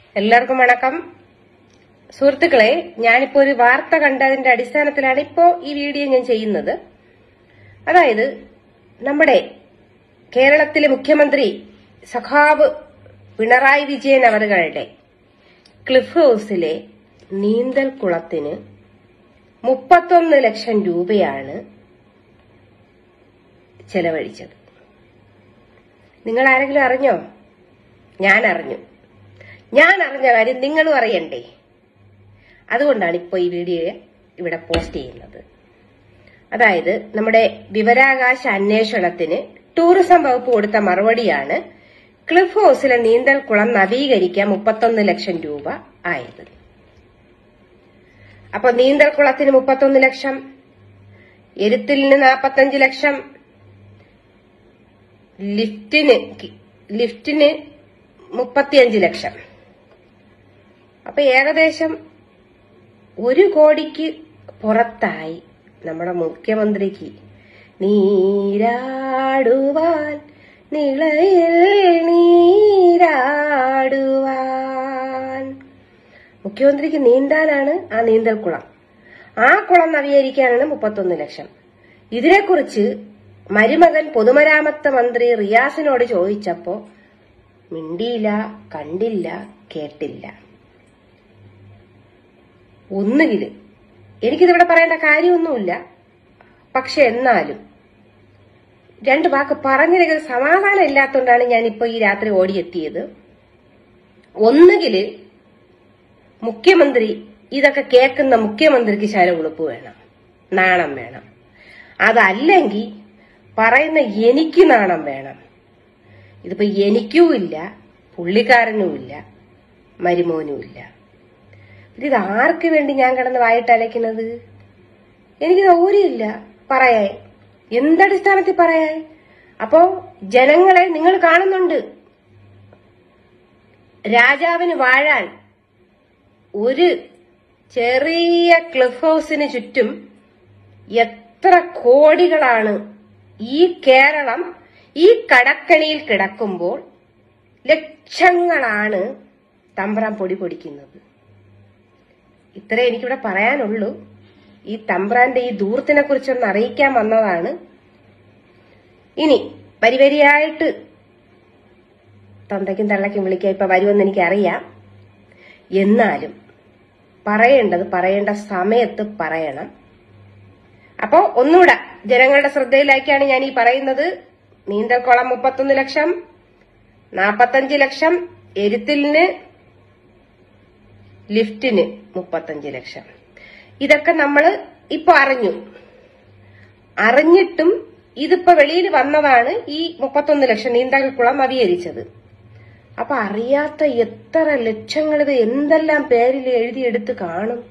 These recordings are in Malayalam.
എല്ലാവർക്കും വണക്കം സുഹൃത്തുക്കളെ ഞാനിപ്പോ ഒരു വാർത്ത കണ്ടതിന്റെ അടിസ്ഥാനത്തിലാണ് ഇപ്പോ ഈ വീഡിയോ ഞാൻ ചെയ്യുന്നത് അതായത് നമ്മുടെ കേരളത്തിലെ മുഖ്യമന്ത്രി സഖാവ് പിണറായി വിജയൻ അവറുകളുടെ ക്ലിഫ് ഹൌസിലെ നീന്തൽ കുളത്തിന് മുപ്പത്തൊന്ന് ലക്ഷം രൂപയാണ് ചെലവഴിച്ചത് നിങ്ങൾ ആരെങ്കിലും അറിഞ്ഞോ ഞാൻ അറിഞ്ഞു ഞാൻ അറിഞ്ഞ കാര്യം നിങ്ങളും അറിയണ്ടേ അതുകൊണ്ടാണ് ഇപ്പോൾ ഈ വീഡിയോ ഇവിടെ പോസ്റ്റ് ചെയ്യുന്നത് അതായത് നമ്മുടെ വിവരാകാശ അന്വേഷണത്തിന് ടൂറിസം വകുപ്പ് കൊടുത്ത മറുപടിയാണ് ക്ലിഫ് ഹൌസിലെ നീന്തൽ കുളം നവീകരിക്കാൻ മുപ്പത്തൊന്ന് ലക്ഷം രൂപ ആയത് അപ്പൊ നീന്തൽ കുളത്തിന് മുപ്പത്തൊന്ന് ലക്ഷം എരുത്തിലിന് നാപ്പത്തഞ്ച് ലക്ഷം ലിഫ്റ്റിന് ലിഫ്റ്റിന് മുപ്പത്തിയഞ്ച് ലക്ഷം അപ്പൊ ഏകദേശം ഒരു കോടിക്ക് പുറത്തായി നമ്മുടെ മുഖ്യമന്ത്രിക്ക് നീരാടുവാൻ നിളയിൽ നീരാടുവാൻ മുഖ്യമന്ത്രിക്ക് നീന്താനാണ് ആ നീന്തൽക്കുളം ആ കുളം നവീകരിക്കാനാണ് മുപ്പത്തൊന്ന് ലക്ഷം ഇതിനെക്കുറിച്ച് മരുമകൻ പൊതുമരാമത്ത് മന്ത്രി റിയാസിനോട് ചോദിച്ചപ്പോ മിണ്ടിയില്ല കണ്ടില്ല കേട്ടില്ല ഒന്നുകില് എനിക്കിതിവിടെ പറയേണ്ട കാര്യമൊന്നുമില്ല പക്ഷെ എന്നാലും രണ്ട് വാക്ക് പറഞ്ഞില്ലെങ്കിൽ സമാധാനം ഇല്ലാത്തതുകൊണ്ടാണ് ഞാൻ ഇപ്പൊ ഈ രാത്രി ഓടിയെത്തിയത് ഒന്നുകില് മുഖ്യമന്ത്രി ഇതൊക്കെ കേൾക്കുന്ന മുഖ്യമന്ത്രിക്ക് ശരം ഉളുപ്പ് വേണം നാണം വേണം അതല്ലെങ്കിൽ പറയുന്ന എനിക്ക് നാണം വേണം ഇതിപ്പോ എനിക്കും ഇല്ല പുള്ളിക്കാരനും ഇല്ല മരുമോനും ഇല്ല ഇത് ആർക്ക് വേണ്ടി ഞാൻ കിടന്ന് വായിട്ട് അലയ്ക്കുന്നത് എനിക്ക് സൗകര്യമില്ല പറയാൻ എന്തടിസ്ഥാനത്തിൽ പറയാൻ അപ്പോ ജനങ്ങളെ നിങ്ങൾ കാണുന്നുണ്ട് രാജാവിന് വാഴാൻ ഒരു ചെറിയ ക്ലിഫ് ഹൗസിന് ചുറ്റും എത്ര കോടികളാണ് ഈ കേരളം ഈ കടക്കണിയിൽ കിടക്കുമ്പോൾ ലക്ഷങ്ങളാണ് തമ്പ്രാൻ പൊടി പൊടിക്കുന്നത് ഇത്രേ എനിക്കിവിടെ പറയാനുള്ളൂ ഈ തമ്പ്രാന്റെ ഈ ദൂർത്തിനെ കുറിച്ചൊന്ന് അറിയിക്കാൻ വന്നതാണ് ഇനി വരിവരിയായിട്ട് തന്തയ്ക്കും തള്ളയ്ക്കും വിളിക്കാൻ ഇപ്പൊ വരുമെന്ന് എനിക്കറിയാം എന്നാലും പറയേണ്ടത് പറയേണ്ട സമയത്ത് പറയണം അപ്പോ ഒന്നുകൂടെ ജനങ്ങളുടെ ശ്രദ്ധയിലേക്കാണ് ഞാൻ ഈ പറയുന്നത് നീന്തൽക്കുളം മുപ്പത്തൊന്ന് ലക്ഷം നാപ്പത്തഞ്ച് ലക്ഷം എരുത്തിലിന് ലിഫ്റ്റിന് മുപ്പത്തഞ്ച് ലക്ഷം ഇതൊക്കെ നമ്മൾ ഇപ്പൊ അറിഞ്ഞു അറിഞ്ഞിട്ടും ഇതിപ്പോ വെളിയിൽ വന്നതാണ് ഈ മുപ്പത്തൊന്ന് ലക്ഷം നീന്തൽക്കുളം നവീകരിച്ചത് അപ്പൊ അറിയാത്ത എത്ര ലക്ഷങ്ങൾ ഇത് എന്തെല്ലാം പേരിൽ എഴുതിയെടുത്ത് കാണും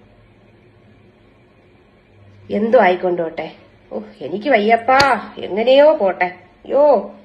എന്തോ ആയിക്കൊണ്ടോട്ടെ ഓ എനിക്ക് വയ്യപ്പാ എങ്ങനെയോ പോട്ടെ യോ